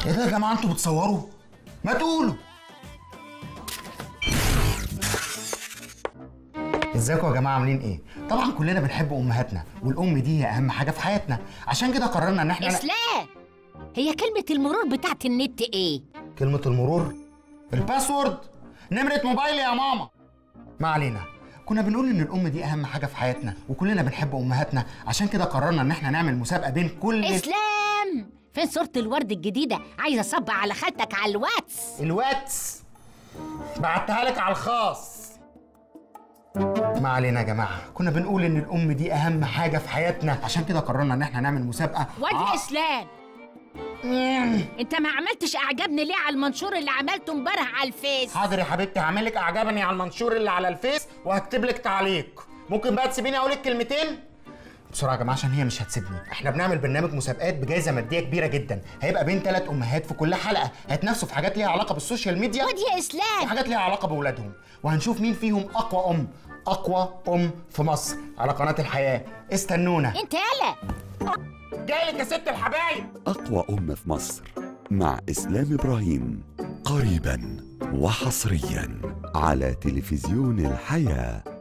ايه ده يا جماعه انتوا بتصوروا ما تقولوا ازيكم يا جماعه عاملين ايه طبعا كلنا بنحب امهاتنا والام دي هي اهم حاجه في حياتنا عشان كده قررنا ان احنا اسلام هي كلمة المرور بتاعت النت ايه؟ كلمه المرور الباسورد نمره موبايلي يا ماما ما علينا كنا بنقول ان الام دي اهم حاجه في حياتنا وكلنا بنحب امهاتنا عشان كده قررنا ان احنا نعمل مسابقه بين كل اسلام فين صورة الورد الجديدة؟ عايزة اصب على خالتك على الواتس الواتس بعتها لك على الخاص ما علينا يا جماعه كنا بنقول ان الام دي اهم حاجه في حياتنا عشان كده قررنا ان احنا نعمل مسابقه وادي اسلام انت ما عملتش اعجبني ليه على المنشور اللي عملته امبارح على الفيس حاضر يا حبيبتي هعمل لك اعجبني على المنشور اللي على الفيس وهكتب لك تعليق ممكن بقى تسيبيني اقول لك كلمتين بسرعه يا جماعه عشان هي مش هتسيبني احنا بنعمل برنامج مسابقات بجائزه ماديه كبيره جدا هيبقى بين ثلاث امهات في كل حلقه هيتنافسوا في حاجات ليها علاقه بالسوشيال ميديا وادي يا اسلام وحاجات ليها علاقه باولادهم وهنشوف مين فيهم اقوى ام اقوى ام في مصر على قناه الحياه استنونا انت يالا جاي لك يا ست الحبايب أقوى أم في مصر مع إسلام إبراهيم قريبا وحصريا على تلفزيون الحياه